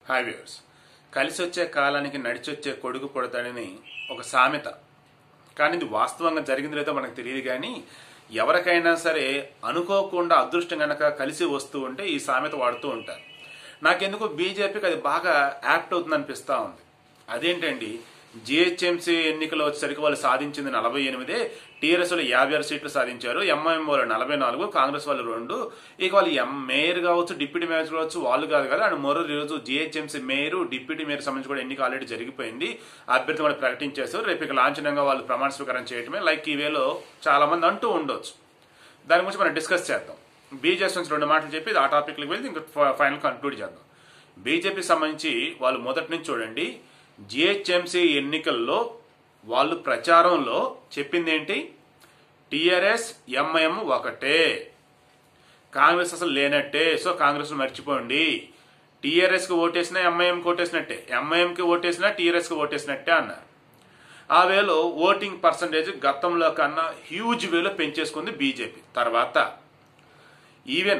hi viewers కలిసి వచ్చే కాలానికి నడిచొచ్చే కొడుకు పుడతాడని ఒక సామెత కానీ ఇది వాస్తవంగా జరిగింది లేదో మనకు తెలియదు కానీ ఎవరికైనా సరే అనుకోకుండా అదృష్టం కనుక కలిసి వస్తూ ఉంటే ఈ సామెత వాడుతూ ఉంటారు నాకెందుకు బీజేపీకి అది బాగా యాప్ట్ అవుతుంది అనిపిస్తూ ఉంది అదేంటండి జిహెచ్ఎంసీ ఎన్నికల్లో వచ్చేసరికి వాళ్ళు సాధించింది నలభై ఎనిమిదే టీఆర్ఎస్ వాళ్ళు యాభై ఆరు సీట్లు సాధించారు ఎంఐఎం వాళ్ళు నలభై నాలుగు కాంగ్రెస్ వాళ్ళు రెండు ఇక వాళ్ళు ఎం మేయర్ కావచ్చు డిప్యూటీ మేయర్ కావచ్చు వాళ్ళు కాదు కదా అండ్ మరో రోజు జిహెచ్ఎంసీ మేయర్ డిప్యూటీ మేయర్ సంబంధించి కూడా ఎన్నిక ఆల్రెడీ జరిగిపోయింది అభ్యర్థి కూడా ప్రకటించేశారు రేపు ఇక లాంఛనంగా వాళ్ళు ప్రమాణ స్వీకారం చేయడమే లైక్ ఈ వేలో చాలా మంది అంటూ ఉండొచ్చు దాని గురించి మనం డిస్కస్ చేద్దాం బీజేపీ నుంచి రెండు మాటలు చెప్పి ఆ టాపిక్కి వెళ్ళి ఇంకా ఫైనల్ కన్క్లూడ్ చేద్దాం బీజేపీకి సంబంధించి వాళ్ళు మొదటి నుంచి చూడండి జిహెచ్ఎంసీ ఎన్నికల్లో వాళ్ళు ప్రచారంలో చెప్పింది ఏంటి టిఆర్ఎస్ ఎంఐఎం ఒకటే కాంగ్రెస్ అసలు లేనట్టే సో కాంగ్రెస్ మర్చిపోండి టీఆర్ఎస్కి ఓటేసినా ఎంఐఎంకి ఓటేసినట్టే ఎంఐఎంకి ఓటేసినా టీఆర్ఎస్కి ఓటేసినట్టే అన్నారు ఆ వేలో ఓటింగ్ పర్సంటేజ్ గతంలో కన్నా హ్యూజ్ వేలో పెంచేసుకుంది బీజేపీ తర్వాత ఈవెన్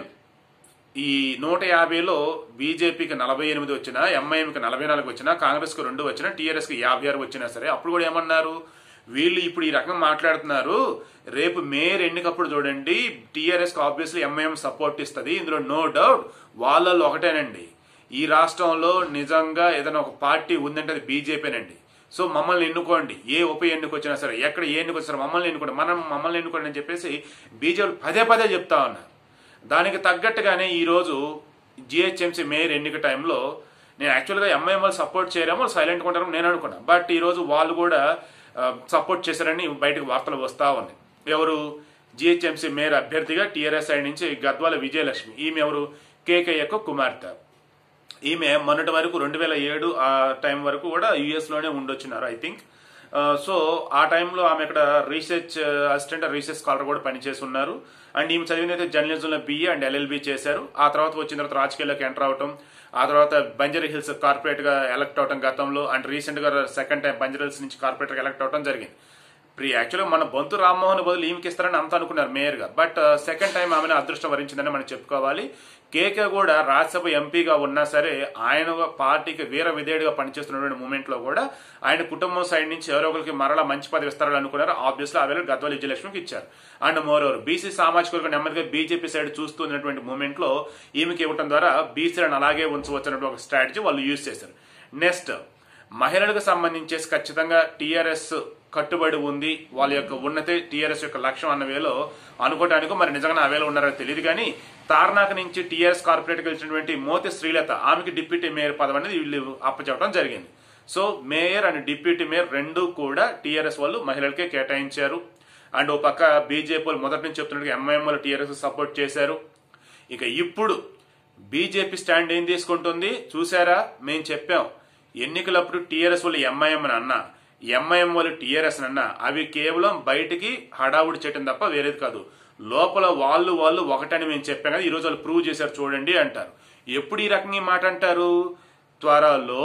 ఈ నూట యాభైలో బీజేపీకి నలభై ఎనిమిది వచ్చినా ఎంఐఎంకి నలభై నాలుగు వచ్చినా కాంగ్రెస్కి రెండు వచ్చినా టీఆర్ఎస్కి యాభై ఆరు వచ్చినా సరే అప్పుడు కూడా ఏమన్నారు వీళ్ళు ఇప్పుడు ఈ రకంగా మాట్లాడుతున్నారు రేపు మేయర్ ఎన్నికప్పుడు చూడండి టీఆర్ఎస్కి ఆబ్వియస్లీ ఎంఐఎం సపోర్ట్ ఇస్తుంది ఇందులో నో డౌట్ వాళ్ళల్లో ఒకటేనండి ఈ రాష్ట్రంలో నిజంగా ఏదైనా ఒక పార్టీ ఉందంటే అది బీజేపీనండి సో మమ్మల్ని ఎన్నుకోండి ఏ ఉప ఎన్నిక వచ్చినా సరే ఎక్కడ ఏ ఎన్నిక వచ్చినా మమ్మల్ని ఎన్నుకోండి మనం మమ్మల్ని ఎన్నుకోండి అని చెప్పేసి బీజేపీ పదే పదే చెప్తా ఉన్నారు దానికి తగ్గట్టుగానే ఈరోజు జిహెచ్ఎంసీ మేయర్ ఎన్నిక టైంలో నేను యాక్చువల్గా ఎంఐఎం వాళ్ళు సపోర్ట్ చేయరేమో సైలెంట్గా ఉంటారో నేను అనుకున్నా బట్ ఈరోజు వాళ్ళు కూడా సపోర్ట్ చేశారని బయటకు వార్తలు వస్తూ ఉన్నాయి ఎవరు జిహెచ్ఎంసీ మేయర్ అభ్యర్థిగా టీఆర్ఎస్ సైడ్ నుంచి గద్వాల విజయలక్ష్మి ఈమె ఎవరు కేకే యొక్క కుమార్తె ఈమె మొన్నటి వరకు రెండు వేల ఏడు ఆ టైం వరకు కూడా యుఎస్లోనే ఉండొచ్చినారు ఐ థింక్ సో ఆ టైంలో ఆమె ఇక్కడ రీసెర్చ్ అసిస్టెంట్ రీసెర్చ్ స్కాలర్ కూడా పనిచేసి ఉన్నారు అండ్ ఈమె చదివినైతే జర్నలిజంలో బిఏ అండ్ ఎల్ఎల్బి చేశారు ఆ తర్వాత వచ్చిన తర్వాత రాజకీయాల్లోకి ఎంటర్ అవటం ఆ తర్వాత బంజరీ హిల్స్ కార్పొరేట్ గా ఎలక్ట్ అవటం గతంలో అండ్ రీసెంట్ గా సెకండ్ టైం బంజరీ హిల్స్ నుంచి కార్పొరేటర్ ఎలక్ట్ అవటం జరిగింది ప్రీ యాక్చువల్గా మన బొంతు రామ్మోహన్ బదులు ఈమెకి ఇస్తారని అంత అనుకున్నారు మేయర్ గా బట్ సెకండ్ టైం ఆమెను అదృష్టం వరించిందని మనం చెప్పుకోవాలి కేకే కూడా రాజ్యసభ ఎంపీగా ఉన్నా సరే ఆయన పార్టీకి వీర విధేయుడిగా పనిచేస్తున్నటువంటి మూమెంట్ లో కూడా ఆయన కుటుంబం సైడ్ నుంచి ఎవరో ఒకరికి మరలా మంచి పదవి ఇస్తారని అనుకున్నారు ఆబ్వియస్లీ ఆ వేళ గద్వాల విజయలక్ష్మికి ఇచ్చారు అండ్ మోర్ ఓవర్ బీసీ సామాజిక వర్గం నెమ్మదిగా బీజేపీ సైడ్ చూస్తున్నటువంటి మూమెంట్ లో ఈమెకి ఇవ్వడం ద్వారా బీసీలను అలాగే ఉంచవచ్చు ఒక స్ట్రాటజీ వాళ్ళు యూజ్ చేశారు నెక్స్ట్ మహిళలకు సంబంధించేసి ఖచ్చితంగా టీఆర్ఎస్ కట్టుబడి ఉంది వాళ్ళ యొక్క ఉన్నతి టీఆర్ఎస్ యొక్క లక్ష్యం అన్న వేలో అనుకోవడానికి మరి నిజంగా ఆ వేలో ఉన్నారో తెలియదు కానీ తార్నాక నుంచి టీఆర్ఎస్ కార్పొరేట్ గెలిచినటువంటి మోతి శ్రీలత ఆమెకి డిప్యూటీ మేయర్ పదవి అనేది వీళ్ళు అప్పచెప్పడం జరిగింది so mayor and deputy mayor రెండు కూడా టీఆర్ఎస్ వాళ్ళు మహిళలకే కేటాయించారు అండ్ ఓ పక్క బీజేపీ వాళ్ళు మొదటి నుంచి చెప్తున్నట్టు ఎంఐఎం వాళ్ళు టీఆర్ఎస్ సపోర్ట్ చేశారు ఇక ఇప్పుడు బీజేపీ స్టాండ్ ఏం తీసుకుంటుంది చూసారా మేము చెప్పాం ఎన్నికలప్పుడు టీఆర్ఎస్ వాళ్ళు ఎంఐఎం అని అన్నా ఎంఐఎం వాళ్ళు టీఆర్ఎస్ అన్నా అవి కేవలం బయటికి హడావుడి చేయటం తప్ప వేరేది కాదు లోపల వాళ్ళు వాళ్ళు ఒకటని మేము చెప్పాం కదా ఈరోజు వాళ్ళు ప్రూవ్ చేశారు చూడండి అంటారు ఎప్పుడు ఈ రకంగా ఈ మాట అంటారు త్వరలో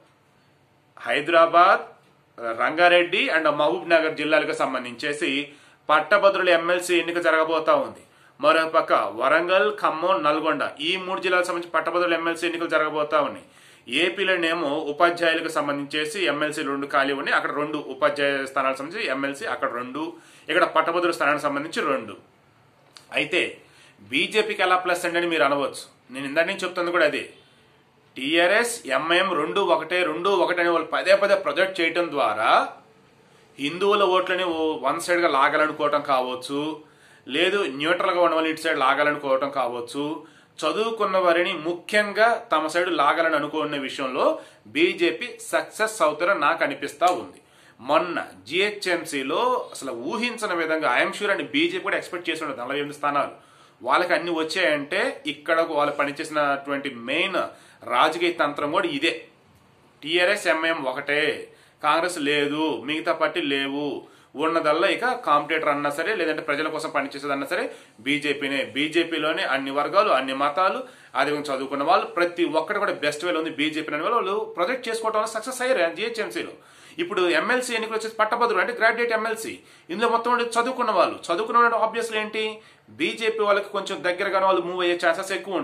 హైదరాబాద్ రంగారెడ్డి అండ్ మహబూబ్ నగర్ జిల్లాలకు సంబంధించేసి పట్టభద్రుల ఎమ్మెల్సీ ఎన్నిక జరగబోతా ఉంది మరోపక్క వరంగల్ ఖమ్మం నల్గొండ ఈ మూడు జిల్లాలకు సంబంధించి పట్టభద్రుల ఎమ్మెల్సీ ఎన్నికలు జరగబోతా ఉన్నాయి ఏపీలోనేమో ఉపాధ్యాయులకు సంబంధించేసి ఎమ్మెల్సీ రెండు ఖాళీ ఉన్నాయి అక్కడ రెండు ఉపాధ్యాయ స్థానాలకు సంబంధించి ఎమ్మెల్సీ అక్కడ రెండు ఇక్కడ పట్టభద్రుల స్థానానికి సంబంధించి రెండు అయితే బీజేపీకి ఎలా ప్లస్ అండి అని మీరు అనవచ్చు నేను ఇందాక నుంచి చెప్తుంది కూడా అదే టీఆర్ఎస్ ఎంఐఎం రెండు ఒకటే రెండు ఒకటే అని వాళ్ళు పదే పదే ప్రొజెక్ట్ చేయటం ద్వారా హిందువుల ఓట్లని వన్ సైడ్గా లాగాలనుకోవటం కావచ్చు లేదు న్యూట్రల్గా ఉన్న వాళ్ళు ఇటు సైడ్ లాగాలనుకోవటం కావచ్చు చదువుకున్న వారిని ముఖ్యంగా తమ సైడ్ లాగాలని అనుకున్న విషయంలో బీజేపీ సక్సెస్ అవుతారని నాకు అనిపిస్తా ఉంది మొన్న జిహెచ్ఎంసీలో అసలు ఊహించిన విధంగా ఐఎమ్ షూర్ అని బీజేపీ కూడా ఎక్స్పెక్ట్ చేసి ఉండదు నలభై ఎనిమిది స్థానాలు వాళ్ళకి అన్ని వచ్చాయంటే ఇక్కడ వాళ్ళు పనిచేసినటువంటి మెయిన్ రాజకీయ తంత్రం కూడా ఇదే టీఆర్ఎస్ ఎంఐఎం ఒకటే కాంగ్రెస్ లేదు మిగతా పార్టీ లేవు ఉన్నదల్లా ఇక కాంపిటేటర్ అన్నా సరే లేదంటే ప్రజల కోసం పనిచేసేదన్నా సరే బీజేపీనే బీజేపీలోనే అన్ని వర్గాలు అన్ని మతాలు అదేవిధంగా చదువుకున్న వాళ్ళు ప్రతి ఒక్కటి కూడా బెస్ట్ వేలో ఉంది బీజేపీ అనే వాళ్ళు ప్రొజెక్ట్ చేసుకోవడం వల్ల సక్సెస్ అయ్యారు జిహెచ్ఎంసీలో ఇప్పుడు ఎమ్మెల్సీ ఎన్నికలు వచ్చేసి పట్టభద్రులు అంటే గ్రాడ్యుయేట్ ఎమ్మెల్సీ ఇందులో మొత్తం చదువుకున్న వాళ్ళు చదువుకున్న వాళ్ళు ఆబ్వియస్లీ ఏంటి బీజేపీ వాళ్ళకి కొంచెం దగ్గరగానే వాళ్ళు మూవ్ అయ్యే ఛాన్సెస్ ఎక్కువ ఉంటాయి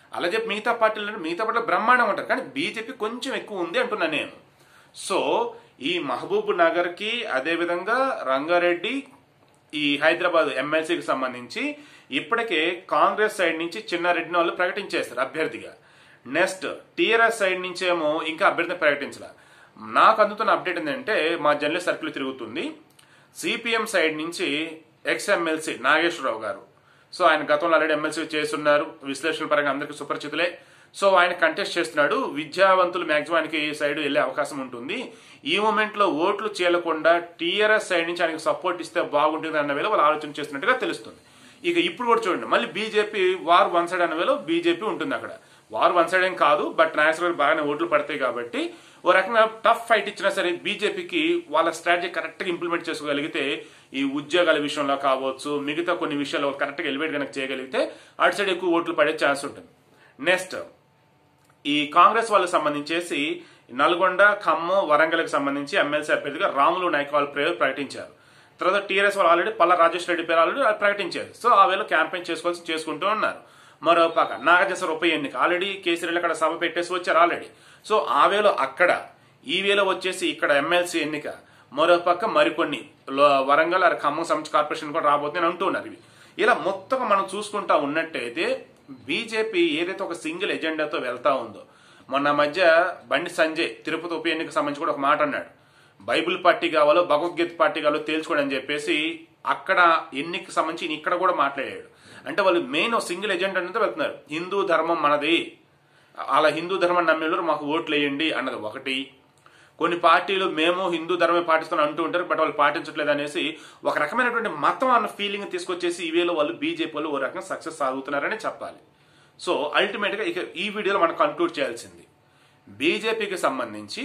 అలా చెప్పి మిగతా పార్టీలు అంటే మిగతా పార్టీలు బ్రహ్మాండంగా ఉంటారు కానీ బీజేపీ కొంచెం ఎక్కువ ఉంది అంటున్నా నేను సో ఈ మహబూబ్ నగర్కి అదేవిధంగా రంగారెడ్డి ఈ హైదరాబాద్ ఎమ్మెల్సీకి సంబంధించి ఇప్పటికే కాంగ్రెస్ సైడ్ నుంచి చిన్నారెడ్డిని వాళ్ళు ప్రకటించేస్తారు అభ్యర్థిగా నెక్స్ట్ టీఆర్ఎస్ సైడ్ నుంచి ఏమో ఇంకా అభ్యర్థిని ప్రకటించాల నాకు అందుతున్న అప్డేట్ ఏంటంటే మా జర్నలిస్ట్ సర్కిల్ తిరుగుతుంది సిపిఎం సైడ్ నుంచి ex MLC Nageswararao garu so ఆయన గతంలో ఆల్రెడీ ఎమ్మెల్సీ చేస్తున్నారు విశ్లేషణ పరంగా అందరికీ సుపరిచితులే సో ఆయన కంటెస్ట్ చేస్తున్నాడు విద్యావంతులు మ్యాక్సిమం ఆయనకి ఈ సైడ్ వెళ్ళే అవకాశం ఉంటుంది ఈ మూమెంట్ లో ఓట్లు చేయకుండా టీఆర్ఎస్ సైడ్ నుంచి ఆయనకు సపోర్ట్ ఇస్తే బాగుంటుంది అన్న వేళ వాళ్ళు ఆలోచన చేస్తున్నట్టుగా తెలుస్తుంది ఇక ఇప్పుడు కూడా చూడండి మళ్ళీ బీజేపీ వార్ వన్ సైడ్ అన్న వేళ బీజేపీ ఉంటుంది అక్కడ వార్ వన్ సైడ్ ఏం కాదు బట్ నాగేశ్వర గారు బాగానే ఓట్లు పడతాయి కాబట్టి ఓ రకంగా టఫ్ ఫైట్ ఇచ్చినా సరే బీజేపీకి వాళ్ళ స్ట్రాటజీ కరెక్ట్ గా ఇంప్లిమెంట్ చేసుకోగలిగితే ఈ ఉద్యోగాల విషయంలో కావచ్చు మిగతా కొన్ని విషయాల్లో కరెక్ట్ గా ఎలివేట్ కనుక చేయగలిగితే అటు సైడ్ ఎక్కువ ఓట్లు పడే ఛాన్స్ ఉంటుంది నెక్స్ట్ ఈ కాంగ్రెస్ వాళ్ళకి సంబంధించేసి నల్గొండ ఖమ్మం వరంగల్కి సంబంధించి ఎమ్మెల్సీ అభ్యర్థిగా రాములు నాయక్ వాళ్ళ పేరు ప్రకటించారు తర్వాత టీఆర్ఎస్ వాళ్ళు ఆల్రెడీ పల్లా రాజేష్ రెడ్డి పేరు ఆల్రెడీ ప్రకటించారు సో ఆ వేళ క్యాంపెయిన్ చేసుకోవాల్సి చేసుకుంటూ ఉన్నారు మరో పక్క నాగజేశ్వర ఉప ఎన్నిక ఆల్రెడీ కేసీఆర్ అక్కడ సభ పెట్టేసి వచ్చారు ఆల్రెడీ సో ఆ వేలో అక్కడ ఈ వేలో వచ్చేసి ఇక్కడ ఎమ్మెల్సీ ఎన్నిక మరో పక్క మరికొన్ని లో- వరంగల్ అరే ఖమ్మం సంబంధించి కార్పొరేషన్ కూడా రాబోతుందని అంటూ ఉన్నారు ఇవి ఇలా మొత్తం మనం చూసుకుంటా ఉన్నట్టయితే బీజేపీ ఏదైతే ఒక సింగిల్ ఎజెండాతో వెళ్తా ఉందో మొన్న మధ్య బండి సంజయ్ తిరుపతి ఉప ఎన్నిక సంబంధించి కూడా ఒక మాట అన్నాడు బైబిల్ పార్టీ కావాలో భగవద్గీత పార్టీ కావాలో తేల్చుకోండి అని చెప్పేసి అక్కడ ఎన్నికకి సంబంధించి ఇక్కడ కూడా మాట్లాడాడు అంటే వాళ్ళు మెయిన్ సింగిల్ ఎజెండా అనేది వెళ్తున్నారు హిందూ ధర్మం మనది అలా హిందూ ధర్మం నమ్మేవారు మాకు ఓట్లు వేయండి అన్నది ఒకటి కొన్ని పార్టీలు మేము హిందూ ధర్మే పాటిస్తాం అంటూ ఉంటారు బట్ వాళ్ళు పాటించట్లేదు అనేసి ఒక రకమైనటువంటి మతం అన్న ఫీలింగ్ తీసుకొచ్చేసి ఈ వేలో వాళ్ళు బీజేపీ వాళ్ళు ఓ రకంగా సక్సెస్ సాగుతున్నారని చెప్పాలి సో అల్టిమేట్గా ఇక ఈ వీడియోలో మనం కంక్లూడ్ చేయాల్సింది బీజేపీకి సంబంధించి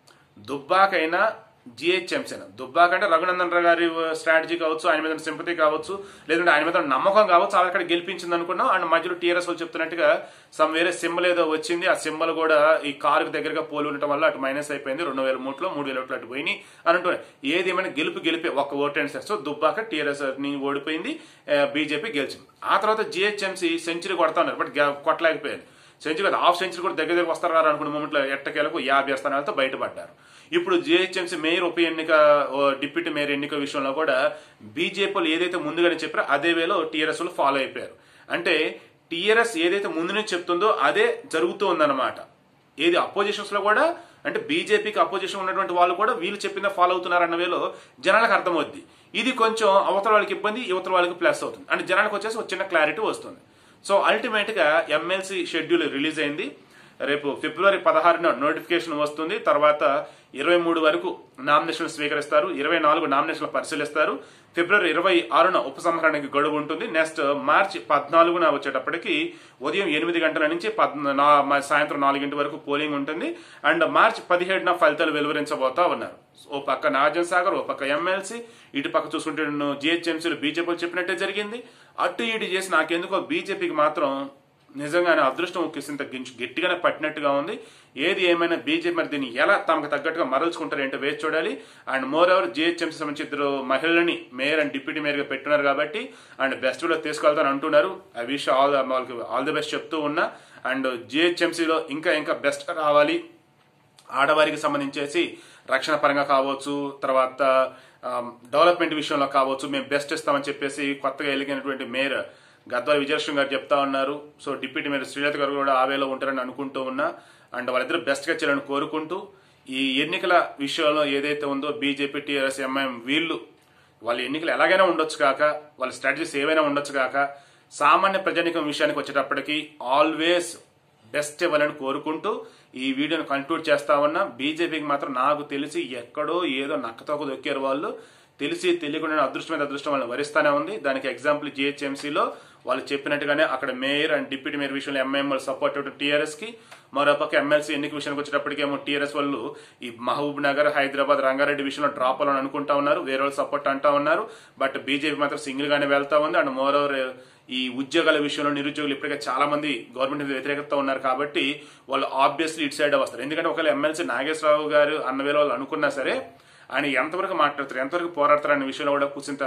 దుబ్బాకైనా జిహెచ్ఎంసీ దుబ్బాక అంటే రఘునందన్ రావు గారి స్ట్రాటజీ కావచ్చు ఆయన మీద సింపతి కావచ్చు లేదంటే ఆయన మీద నమ్మకం కావచ్చు ఆవిడ అక్కడ గెలిపించింది అనుకున్నాం అండ్ మధ్యలో టీఆర్ఎస్ వాళ్ళు చెప్తున్నట్టుగా సమ్ వేరే సింబల్ ఏదో వచ్చింది ఆ సింబల్ కూడా ఈ కారుకు దగ్గరగా పోలి ఉండటం వల్ల అటు మైనస్ అయిపోయింది రెండు వేల మూడులో మూడు వేల ఓట్లు అటు పోయినాయి అని అంటున్నాయి ఏది ఏమైనా గెలుపు గెలిపే ఒక్క vote and so Dubbaka TRS ని ఓడిపోయింది బీజేపీ గెలిచింది ఆ తర్వాత జిహెచ్ఎంసీ సెంచరీ కొడతా ఉన్నారు బట్ గె- కొట్టలేకపోయింది సెంచరీ కదా హాఫ్ సెంచరీ కూడా దగ్గర దగ్గర వస్తారు కదా అనుకున్న మూమెంట్లో ఎట్టకేలకు యాభై స్థానాలతో బయటపడ్డారు ఇప్పుడు జిహెచ్ఎంసీ మేయర్ ఉప ఎన్నిక ఓ డిప్యూటీ మేయర్ ఎన్నిక విషయంలో కూడా బీజేపీలు ఏదైతే ముందుగానే చెప్పారో అదే వేలో టీఆర్ఎస్ వాళ్ళు ఫాలో అయిపోయారు అంటే టీఆర్ఎస్ ఏదైతే ముందు నుంచి చెప్తుందో అదే జరుగుతూ ఉందన్నమాట ఏది అపోజిషన్స్ లో కూడా అంటే బీజేపీకి అపోజిషన్ ఉన్నటువంటి వాళ్ళు కూడా వీళ్ళు చెప్పిందే ఫాలో అవుతున్నారన్న వేలో జనాలకు అర్థమవుద్ది ఇది కొంచెం అవతల వాళ్ళకి ఇబ్బంది యువతల వాళ్ళకి ప్లస్ అవుతుంది అంటే జనాలకు వచ్చేసి ఒక చిన్న క్లారిటీ వస్తుంది సో అల్టిమేట్ గా ఎమ్మెల్సీ షెడ్యూల్ రిలీజ్ అయింది రేపు ఫిబ్రవరి పదహారున నోటిఫికేషన్ వస్తుంది తర్వాత ఇరవై మూడు వరకు నామినేషన్ స్వీకరిస్తారు ఇరవై నాలుగు నామినేషన్లు పరిశీలిస్తారు ఫిబ్రవరి ఇరవై ఆరున ఉపసంహరణకి గడువు ఉంటుంది నెక్స్ట్ మార్చి పద్నాలుగున వచ్చేటప్పటికి ఉదయం ఎనిమిది గంటల నుంచి పద్ నా- మ- సాయంత్రం నాలుగింటి వరకు పోలింగ్ ఉంటుంది అండ్ మార్చి పదిహేడున ఫలితాలు వెలువరించబోతా ఉన్నారు ఓ పక్క నాగార్జున సాగర్ ఓ పక్క ఎమ్మెల్సీ ఇటు పక్క చూసుకుంటే జిహెచ్ఎంసీలు బీజేపీ చెప్పినట్టే జరిగింది అటు ఇటు చేసి నాకెందుకో బీజేపీకి మాత్రం నిజంగానే అదృష్టం ఒకేసింత గించు గట్టిగానే పట్టినట్టుగా ఉంది ఏది ఏమైనా బీజేపీ మరి దీన్ని ఎలా తమకు తగ్గట్టుగా మరల్చుకుంటారు ఏంటో వేచి చూడాలి అండ్ మోర్ ఓవర్ జిహెచ్ఎంసీ సంబంధించి ఇద్దరు మహిళలని మేయర్ అండ్ డిప్యూటీ మేయర్ గా పెట్టున్నారు కాబట్టి అండ్ బెస్ట్ లో తీసుకెళ్తాను అంటున్నారు ఐ విష్ ఆల్ వాళ్ళకి ఆల్ ది బెస్ట్ చెప్తూ ఉన్నా అండ్ జిహెచ్ఎంసీలో ఇంకా ఇంకా బెస్ట్ రావాలి ఆడవారికి సంబంధించేసి రక్షణ పరంగా కావచ్చు తర్వాత ఆమ్, డెవలప్మెంట్ విషయంలో కావచ్చు మేము బెస్ట్ ఇస్తామని చెప్పేసి కొత్తగా ఎలిగినటువంటి మేయర్ గద్వాల విజయలక్ష్మి గారు చెప్తా ఉన్నారు సో డిప్యూటీ మేయర్ శ్రీలత గారు కూడా ఆవేలో ఉంటారని అనుకుంటూ ఉన్నా అండ్ వాళ్ళిద్దరు బెస్ట్గా చేయాలని కోరుకుంటూ ఈ ఎన్నికల విషయంలో ఏదైతే ఉందో బీజేపీ టీఆర్ఎస్ ఎంఐఎం వీళ్ళు వాళ్ళ ఎన్నికలు ఎలాగైనా ఉండొచ్చు కాక వాళ్ళ స్ట్రాటజీస్ ఏవైనా ఉండొచ్చు కాక సామాన్య ప్రజానికం విషయానికి వచ్చేటప్పటికి ఆల్వేస్ బెస్ట్ ఇవ్వాలని కోరుకుంటూ ఈ వీడియోని కంక్లూడ్ చేస్తా ఉన్నా బీజేపీకి మాత్రం నాకు తెలిసి ఎక్కడో ఏదో నక్కతోక దొక్కారు వాళ్ళు తెలిసి తెలియకుండా అదృష్టమైన అదృష్టం వాళ్ళని వరిస్తానే ఉంది దానికి ఎగ్జాంపుల్ జిహెచ్ఎంసీలో వాళ్ళు చెప్పినట్టుగానే అక్కడ మేయర్ అండ్ డిప్యూటీ మేయర్ విషయంలో ఎంఐఎం వాళ్ళు సపోర్ట్ ఇవ్వడం టీఆర్ఎస్ కి మరోపక్క ఎమ్మెల్సీ ఎన్నిక విషయానికి వచ్చేటప్పటికేమో టీఆర్ఎస్ వాళ్ళు ఈ మహబూబ్ నగర్ హైదరాబాద్ రంగారెడ్డి విషయంలో డ్రాప్ అవ్వాలని అనుకుంటా ఉన్నారు వేరే వాళ్ళు సపోర్ట్ అంటా ఉన్నారు బట్ బీజేపీ మాత్రం సింగిల్ గానే వెళ్తా ఉంది అండ్ మోర్ ఓవర్ ఈ ఉద్యోగాల విషయంలో నిరుద్యోగులు ఇప్పటికే చాలా మంది గవర్నమెంట్ మీద వ్యతిరేకత ఉన్నారు కాబట్టి వాళ్ళు ఆబ్వియస్లీ ఇటు సైడ్ వస్తారు ఎందుకంటే ఒకవేళ ఎమ్మెల్సీ నాగేశ్వరరావు గారు అన్న వేళ వాళ్ళు అనుకున్నా సరే ఆయన ఎంతవరకు మాట్లాడతారు ఎంతవరకు పోరాడతారు అనే విషయంలో కూడా కూర్చుంత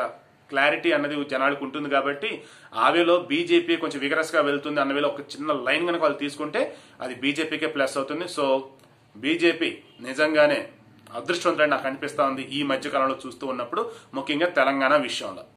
క్లారిటీ అన్నది జనాలకు ఉంటుంది కాబట్టి ఆవేలో బీజేపీ కొంచెం విగరస్గా వెళ్తుంది అన్న వేలో ఒక చిన్న లైన్ కనుక వాళ్ళు తీసుకుంటే అది బీజేపీకే ప్లస్ అవుతుంది సో బీజేపీ నిజంగానే అదృష్టవంతులని నాకు అనిపిస్తా ఉంది ఈ మధ్యకాలంలో చూస్తూ ఉన్నప్పుడు ముఖ్యంగా తెలంగాణ విషయంలో